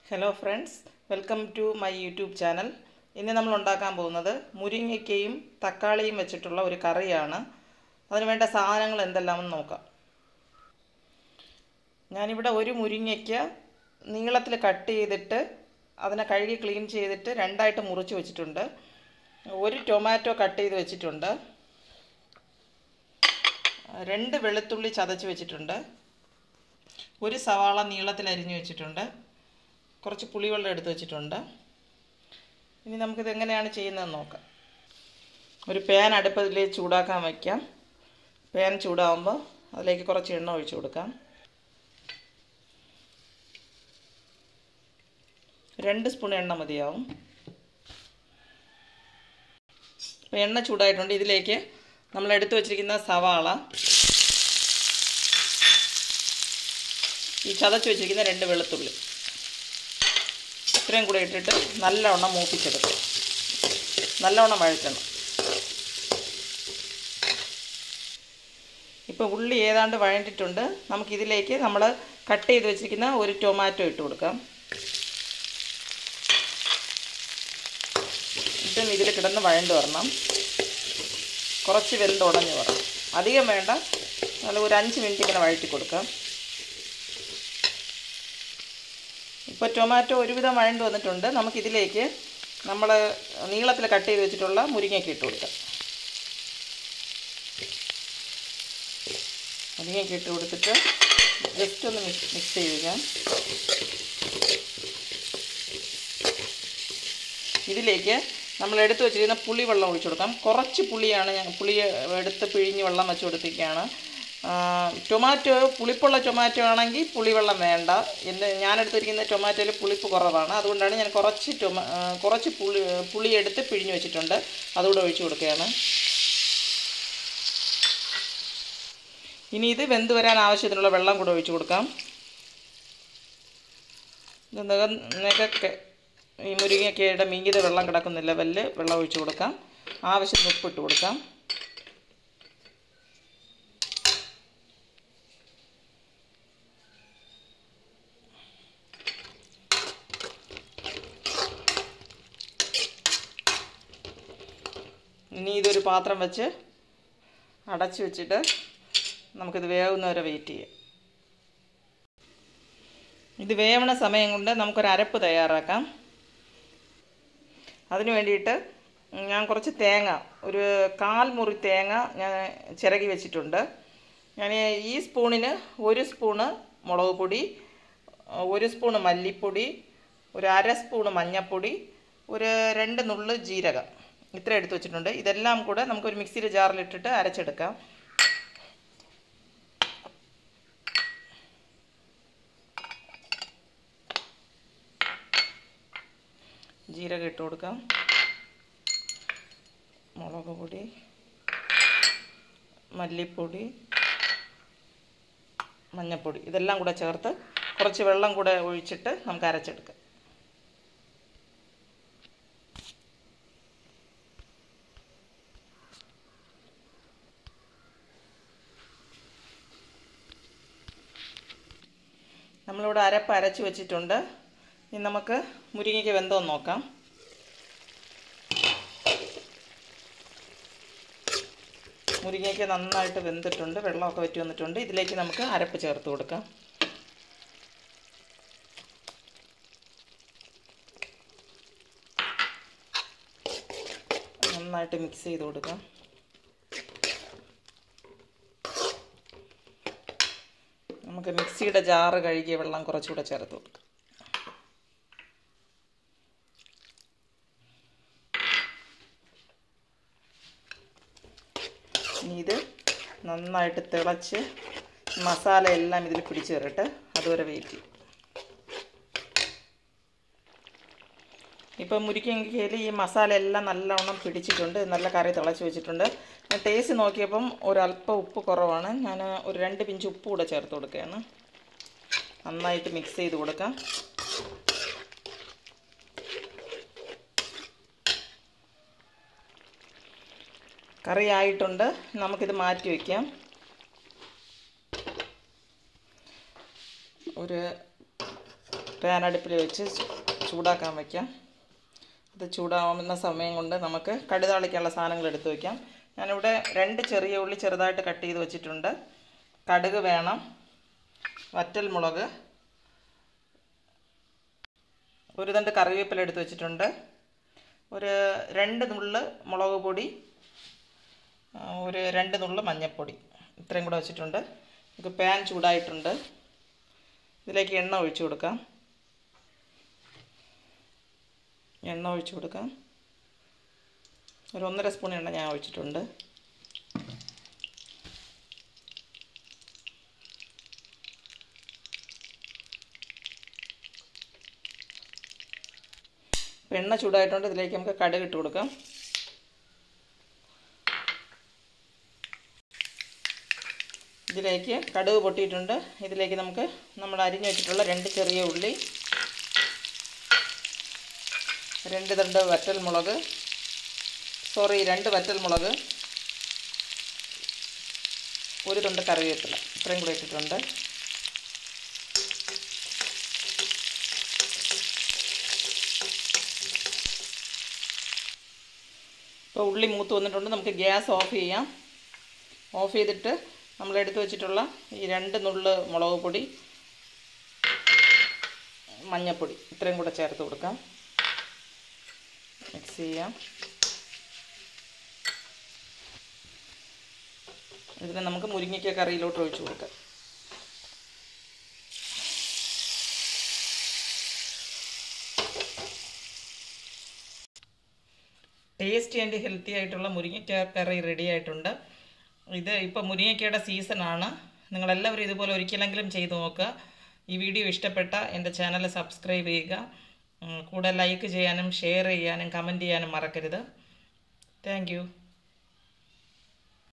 hello friends welcome to my YouTube channel ഇന്ന് നമ്മൾ ഉണ്ടാക്കാൻ പോകുന്നത് മുരിങ്ങയ്ക്കയും തക്കാളിയും വെച്ചിട്ടുള്ള ഒരു കറിയാണ് അതിന് വേണ്ട സാധനങ്ങൾ എന്തെല്ലാമെന്ന് നോക്കാം ഞാനിവിടെ ഒരു മുരിങ്ങയ്ക്ക നീളത്തിൽ കട്ട് ചെയ്തിട്ട് അതിനെ കഴുകി ക്ലീൻ ചെയ്തിട്ട് രണ്ടായിട്ട് മുറിച്ച് വെച്ചിട്ടുണ്ട് ഒരു ടൊമാറ്റോ കട്ട് ചെയ്ത് വെച്ചിട്ടുണ്ട് രണ്ട് വെളുത്തുള്ളി ചതച്ച് വെച്ചിട്ടുണ്ട് ഒരു സവാള നീളത്തിൽ അരിഞ്ഞു വെച്ചിട്ടുണ്ട് കുറച്ച് പുളിവെള്ളം എടുത്ത് വെച്ചിട്ടുണ്ട് ഇനി നമുക്കിത് എങ്ങനെയാണ് ചെയ്യുന്നതെന്ന് നോക്കാം ഒരു പാൻ അടുപ്പത്തിൽ ചൂടാക്കാൻ വയ്ക്കാം പാൻ ചൂടാകുമ്പോൾ അതിലേക്ക് കുറച്ച് എണ്ണ ഒഴിച്ചു കൊടുക്കാം രണ്ട് സ്പൂൺ എണ്ണ മതിയാവും അപ്പോൾ എണ്ണ ചൂടായിട്ടുണ്ട് ഇതിലേക്ക് നമ്മൾ എടുത്തു വച്ചിരിക്കുന്ന സവാള ഈ ചതച്ച് വെച്ചിരിക്കുന്ന രണ്ട് വെളുത്തുള്ളി ഇത്രയും കൂടെ ഇട്ടിട്ട് നല്ലവണ്ണം മൂപ്പിച്ചെടുക്കും നല്ലവണ്ണം വഴറ്റണം ഇപ്പോൾ ഉള്ളി ഏതാണ്ട് വഴണ്ടിട്ടുണ്ട് നമുക്കിതിലേക്ക് നമ്മൾ കട്ട് ചെയ്ത് വെച്ചിരിക്കുന്ന ഒരു ടൊമാറ്റോ ഇട്ട് കൊടുക്കാം ഇതും ഇതിൽ കിടന്ന് വഴണ്ട് വരണം കുറച്ച് വെന്ത് ഉടഞ്ഞ് വരണം അധികം വേണ്ട നല്ല ഒരു അഞ്ച് മിനിറ്റ് ഇങ്ങനെ വഴറ്റി കൊടുക്കാം ഇപ്പോൾ ടൊമാറ്റോ ഒരുവിധം വഴണ്ട് വന്നിട്ടുണ്ട് നമുക്കിതിലേക്ക് നമ്മൾ നീളത്തിൽ കട്ട് ചെയ്ത് വെച്ചിട്ടുള്ള മുരിങ്ങയ്ക്ക് ഇട്ട് കൊടുക്കാം മുരിങ്ങയ്ക്ക് ഇട്ട് കൊടുത്തിട്ട് ജസ്റ്റ് ഒന്ന് മിക്സ് മിക്സ് ചെയ്യിക്കാം ഇതിലേക്ക് നമ്മൾ എടുത്ത് വെച്ചിരിക്കുന്ന പുളി വെള്ളം ഒഴിച്ചു കൊടുക്കാം കുറച്ച് പുളിയാണ് ഞാൻ പുളി എടുത്ത് പിഴിഞ്ഞ് വെള്ളം വെച്ച് കൊടുത്തിരിക്കുകയാണ് ടൊമാറ്റോ പുളിപ്പുള്ള ടൊമാറ്റോ ആണെങ്കിൽ പുളിവെള്ളം വേണ്ട എൻ്റെ ഞാനെടുത്തിരിക്കുന്ന ടൊമാറ്റോയിൽ പുളിപ്പ് കുറവാണ് അതുകൊണ്ടാണ് ഞാൻ കുറച്ച് ടൊമാ കുറച്ച് പുളി പുളി എടുത്ത് പിഴിഞ്ഞ് വെച്ചിട്ടുണ്ട് അതുകൂടെ ഒഴിച്ചു കൊടുക്കുകയാണ് ഇനി ഇത് വെന്ത് വരാൻ ആവശ്യത്തിനുള്ള വെള്ളം കൂടെ ഒഴിച്ചു കൊടുക്കാം ഇത് നികക്കെ ഈ മുരിങ്ങയ്ക്കയുടെ മീങ്കിത വെള്ളം കിടക്കുന്ന ലെവലിൽ വെള്ളം ഒഴിച്ചു കൊടുക്കാം ആവശ്യത്തിന് ഉപ്പിട്ട് കൊടുക്കാം ഇനി ഇതൊരു പാത്രം വെച്ച് അടച്ചു വെച്ചിട്ട് നമുക്കിത് വേവുന്നവരെ വെയിറ്റ് ചെയ്യാം ഇത് വേവണ സമയം കൊണ്ട് നമുക്കൊരു അരപ്പ് തയ്യാറാക്കാം അതിന് വേണ്ടിയിട്ട് ഞാൻ കുറച്ച് തേങ്ങ ഒരു കാൽ മുറി തേങ്ങ ഞാൻ ചിരകി വെച്ചിട്ടുണ്ട് ഞാൻ ഈ സ്പൂണിന് ഒരു സ്പൂണ് മുളക് പൊടി ഒരു സ്പൂണ് മല്ലിപ്പൊടി ഒരു അര സ്പൂണ് മഞ്ഞൾപ്പൊടി ഒരു രണ്ട് നുള്ള് ജീരകം ഇത്ര എടുത്ത് വെച്ചിട്ടുണ്ട് ഇതെല്ലാം കൂടെ നമുക്കൊരു മിക്സിയുടെ ജാറിലിട്ടിട്ട് അരച്ചെടുക്കാം ജീരകം ഇട്ട് കൊടുക്കാം മുളക് പൊടി മല്ലിപ്പൊടി മഞ്ഞൾപ്പൊടി ഇതെല്ലാം കൂടെ ചേർത്ത് കുറച്ച് വെള്ളം കൂടെ ഒഴിച്ചിട്ട് നമുക്ക് അരച്ചെടുക്കാം നമ്മളിവിടെ അരപ്പ് അരച്ച് വെച്ചിട്ടുണ്ട് ഇനി നമുക്ക് മുരിങ്ങയ്ക്ക് വെന്തോന്ന് നോക്കാം മുരിങ്ങയ്ക്ക് നന്നായിട്ട് വെന്തിട്ടുണ്ട് വെള്ളമൊക്കെ വറ്റി വന്നിട്ടുണ്ട് ഇതിലേക്ക് നമുക്ക് അരപ്പ് ചേർത്ത് കൊടുക്കാം നന്നായിട്ട് മിക്സ് ചെയ്ത് കൊടുക്കാം നമുക്ക് മിക്സിയുടെ ജാറ് കഴുകിയ വെള്ളം കുറച്ചുകൂടെ ചേർത്ത് കൊടുക്കാം ഇനി ഇത് നന്നായിട്ട് തിളച്ച് മസാല എല്ലാം ഇതിൽ പിടിച്ച് കയറട്ടെ അതുവരെ വെയിറ്റ് ചെയ്യും ഇപ്പം മുരിക്കയിൽ ഈ മസാല എല്ലാം നല്ലവണ്ണം പിടിച്ചിട്ടുണ്ട് നല്ല കറി തിളച്ച് വെച്ചിട്ടുണ്ട് ഞാൻ ടേസ്റ്റ് നോക്കിയപ്പം ഒരല്പം ഉപ്പ് കുറവാണ് ഞാൻ ഒരു രണ്ട് പിഞ്ച് ഉപ്പ് കൂടെ ചേർത്ത് കൊടുക്കുകയാണ് നന്നായിട്ട് മിക്സ് ചെയ്ത് കൊടുക്കാം കറി ആയിട്ടുണ്ട് നമുക്കിത് മാറ്റി വയ്ക്കാം ഒരു പാൻ അടുപ്പിൽ വെച്ച് ചൂടാക്കാൻ വയ്ക്കാം അത് ചൂടാവുന്ന സമയം കൊണ്ട് നമുക്ക് കടുതാളിക്കുള്ള സാധനങ്ങൾ എടുത്ത് വയ്ക്കാം ഞാനിവിടെ രണ്ട് ചെറിയ ഉള്ളി ചെറുതായിട്ട് കട്ട് ചെയ്ത് വെച്ചിട്ടുണ്ട് കടുക് വേണം വറ്റൽ മുളക് ഒരു തണ്ട് കറിവേപ്പില എടുത്ത് വെച്ചിട്ടുണ്ട് ഒരു രണ്ട് നുള്ള് മുളക് പൊടി ഒരു രണ്ട് നുള്ള് മഞ്ഞൾപ്പൊടി ഇത്രയും കൂടെ വെച്ചിട്ടുണ്ട് നമുക്ക് പാൻ ചൂടായിട്ടുണ്ട് ഇതിലേക്ക് എണ്ണ ഒഴിച്ചു കൊടുക്കാം എണ്ണ ഒഴിച്ചു കൊടുക്കാം ഒരു ഒന്നര സ്പൂൺ എണ്ണ ഞാൻ ഒഴിച്ചിട്ടുണ്ട് എണ്ണ ചൂടായിട്ടുണ്ട് ഇതിലേക്ക് നമുക്ക് കടുക് ഇട്ട് കൊടുക്കാം ഇതിലേക്ക് കടുക് പൊട്ടിയിട്ടുണ്ട് ഇതിലേക്ക് നമുക്ക് നമ്മൾ അരിഞ്ഞു വെച്ചിട്ടുള്ള രണ്ട് ചെറിയ ഉള്ളി രണ്ട് തണ്ട് വറ്റൽ മുളക് സോറി രണ്ട് വറ്റൽ മുളക് ഒരു തുണ്ട് കറിവേപ്പില ഇത്രയും കൂടെ ഇട്ടിട്ടുണ്ട് ഇപ്പോൾ ഉള്ളി മൂത്ത് വന്നിട്ടുണ്ട് നമുക്ക് ഗ്യാസ് ഓഫ് ചെയ്യാം ഓഫ് ചെയ്തിട്ട് നമ്മൾ എടുത്തു വെച്ചിട്ടുള്ള ഈ രണ്ട് നുള്ള് മുളക് പൊടി മഞ്ഞൾപ്പൊടി ഇത്രയും കൂടെ ചേർത്ത് കൊടുക്കാം മിക്സ് ചെയ്യാം ഇതിനെ നമുക്ക് മുരിങ്ങയ്ക്ക കറിയിലോട്ട് ഒഴിച്ചു കൊടുക്കാം ടേസ്റ്റി ആൻഡ് ഹെൽത്തി ആയിട്ടുള്ള മുരിങ്ങയ്ക്ക കറി റെഡി ആയിട്ടുണ്ട് ഇത് ഇപ്പോൾ മുരിങ്ങയ്ക്കയുടെ സീസണാണ് നിങ്ങളെല്ലാവരും ഇതുപോലെ ഒരിക്കലെങ്കിലും ചെയ്ത് നോക്കുക ഈ വീഡിയോ ഇഷ്ടപ്പെട്ട എൻ്റെ ചാനൽ സബ്സ്ക്രൈബ് ചെയ്യുക കൂടെ ലൈക്ക് ചെയ്യാനും ഷെയർ ചെയ്യാനും കമൻറ്റ് ചെയ്യാനും മറക്കരുത് താങ്ക്